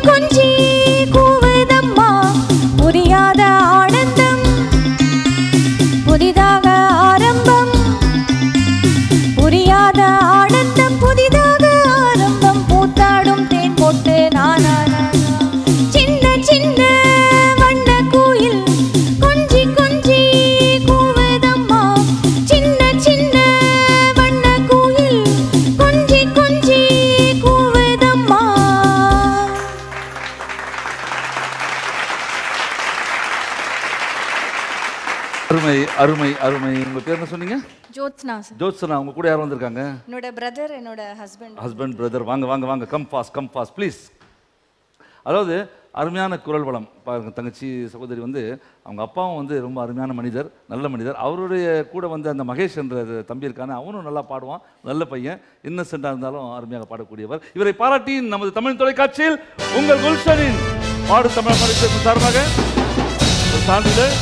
கொஞ்சி கூவுதம்மா புரியாத ஆனந்தம் புதிதாக ஆரம்பம் புரியாத ஆனந்தம் புதிதாக ஆரம்பம் பூத்தாடும் தேன் போட்டு நானா சின்ன சின்ன வண்ண கோயில் கொஞ்சி கொஞ்சி கூவுதம்மா சின்ன சின்ன வண்ண கோயில் கொஞ்சி கொஞ்சி கூவுதம்மா அருமை அருமை அருமை உங்க பேர் என்ன சொன்னீங்க ஜோத்ஸ்னா சார் ஜோத்சனா உங்க கூட யார் வந்திருக்காங்க என்னோட பிரதர் என்னோட ஹஸ்பண்ட் ஹஸ்பண்ட் பிரதர் வாங்க வாங்க வாங்க come boss come boss please அதாவது அருமையான குரல் வளம் பாருங்க தங்கச்சி சகோதரி வந்து அவங்க அப்பாவும் வந்து ரொம்ப அருமையான மனிதர் நல்ல மனிதர் அவருடைய கூட வந்து அந்த மகேஷ் என்ற தம்பி இருக்கானே அவனும் நல்லா பாடுவான் நல்ல பையன் இன்னசென்ட்டாக இருந்தாலும் அருமையாக பாடக்கூடியவர் இவரை பாராட்டி நமது தமிழ் தொலைக்காட்சியில் உங்கள் குல்ஷனின் பாடு தமிழ் மனிதர் சார்பாக ஒரு சான்றிதழ்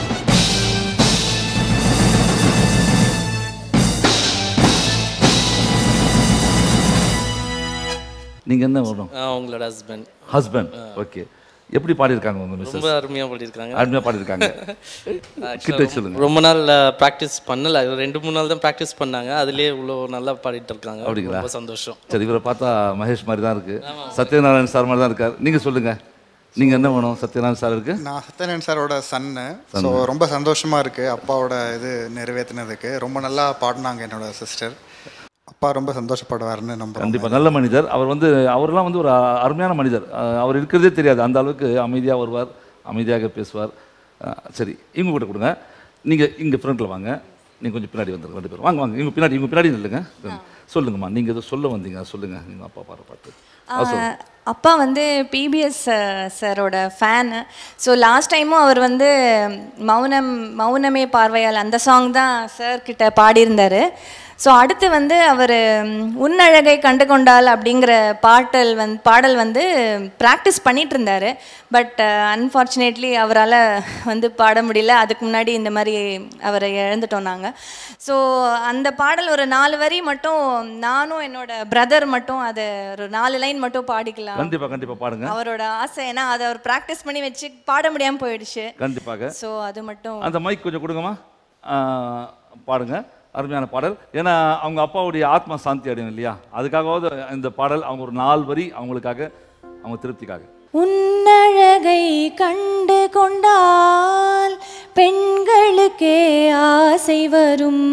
நீங்க என்ன வரணும் ஆ, உங்களோட ஹஸ்பண்ட் ஹஸ்பண்ட் ஓகே எப்படி பாடியிருக்காங்க உங்க மிஸ்ஸஸ் ரொம்ப அருமையாக பாடியிருக்காங்க அருமையாக பாடியிருக்காங்க கிட்ட வச்சு சொல்லுங்க ரொம்ப நாள் ப்ராக்டிஸ் பண்ணல ரெண்டு மூணு நாள் தான் ப்ராக்டிஸ் பண்ணாங்க அதுலயே இவ்வளோ நல்லா பாடிட்டு இருக்காங்க அப்படிங்களா? ரொம்ப சந்தோஷம் சரி இவரை பார்த்தா மகேஷ் மாதிரி தான் இருக்கு சத்யநாராயண் சார் மாதிரி தான் இருக்கார் நீங்க சொல்லுங்க நீங்க என்ன வேணும் சத்யநாராயண் சார் இருக்கு நான் சத்யநாராயண் சாரோட சன்னு ஸோ ரொம்ப சந்தோஷமா இருக்கு அப்பாவோட இது நிறைவேற்றினதுக்கு ரொம்ப நல்லா பாடினாங்க என்னோட சிஸ்டர் அப்பா ரொம்ப சந்தோஷப்படுவாருன்னு நம்புறோம் கண்டிப்பா நல்ல மனிதர் அவர் வந்து அவரெல்லாம் வந்து ஒரு அ- அருமையான மனிதர் அஹ் அவர் இருக்கிறதே தெரியாது அந்த அளவுக்கு அமைதியா வருவார் அமைதியாக பேசுவார் அஹ் சரி இவங்க கூட கொடுங்க நீங்க இங்க ஃப்ரண்ட்ல வாங்க நீங்க கொஞ்சம் பின்னாடி வந்துருங்க ரெண்டு பேரும் வாங்க வாங்க இவங்க பின்னாடி இவங்க பின்னாடி நில்லுங்க சொல்லுங்கம்மா நீங்க எதோ சொல்ல வந்தீங்க சொல்லுங்க நீங்க அப்பா பாடுற பாட்டு ஆ, சொல்லுங்க. ஆஹ் அப்பா வந்து பிபிஎஸ் சாரோட ஃபேனு ஸோ லாஸ்ட் டைமும் அவர் வந்து மௌனம் மௌனமே பார்வையால் அந்த சாங் தான் சார் கிட்ட பாடியிருந்தாரு ஸோ அடுத்து வந்து அவர் உன்னழகை கண்டு கொண்டால் அப்படிங்கிற பாட்டல் வந் பாடல் வந்து ப்ராக்டிஸ் பண்ணிட்டு இருந்தாரு பட் அன்ஃபார்ச்சுனேட்லி அவரால் வந்து பாட முடியல அதுக்கு முன்னாடி இந்த மாதிரி அவரை இழந்துட்டோம் நாங்கள் ஸோ அந்த பாடல் ஒரு நாலு வரி மட்டும் நானும் என்னோட பிரதர் மட்டும் அதை ஒரு நாலு லைன் மட்டும் பாடிக்கலாம் கண்டிப்பா கண்டிப்பா பாடுங்க அவரோட ஆசை ஏன்னா அதை அவர் ப்ராக்டிஸ் பண்ணி வச்சு பாட முடியாம போயிடுச்சு கண்டிப்பாக ஸோ அது மட்டும் அந்த மைக் கொஞ்சம் கொடுங்கம்மா ஆ, பாடுங்க அருமையான பாடல் ஏன்னா அவங்க அப்பாவுடைய ஆத்மா சாந்தி அடையும் இல்லையா அதுக்காகவாவது இந்த பாடல் அவங்க ஒரு நாலு வரி அவங்களுக்காக அவங்க திருப்திக்காக உன்னழகை கண்டு கொண்டால் பெண்களுக்கே ஆசை வரும்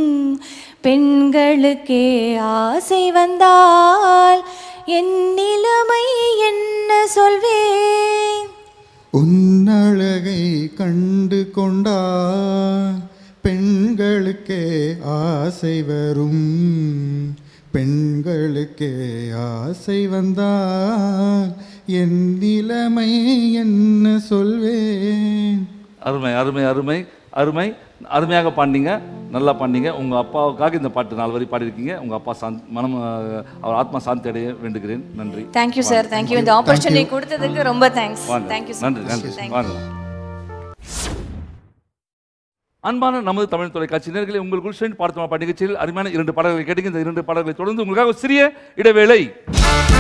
பெண்களுக்கே ஆசை வந்தால் என் நிலைமை என்ன சொல்வேன் உன்னழகை கண்டு கொண்டால் பெண்களுக்கே ஆசை வரும் பெண்களுக்கே ஆசை வந்தால் என் நிலைமை என்ன சொல்வேன் அருமை அருமை அருமை அருமை அருமையாக பாடினீங்க நல்லா பாடினீங்க உங்கள் அப்பாவுக்காக இந்த பாட்டு நாலு வரி பாடியிருக்கீங்க உங்கள் அப்பா சாந்த் மனம் ஆ, அவர் ஆத்மா சாந்தி அடைய வேண்டுகிறேன் நன்றி தேங்க்யூ சார் தேங்க்யூ இந்த ஆப்பர்ச்சுனிட்டி கொடுத்ததுக்கு ரொம்ப தேங்க்ஸ் வாங்க தேங்க்யூ நன்றி நன்றி வாங்க அன்பான நமது தமிழ் தொலைக்காட்சி நேர்களை உங்கள் குல்ஷன் பார்த்தமா பாட்டு நிகழ்ச்சியில் அருமையான இரண்டு பாடல்களை கேட்டீங்க இந்த இரண்டு பாடல்களை தொடர்ந்து உங்களுக்காக ஒரு சிறிய இடைவேளை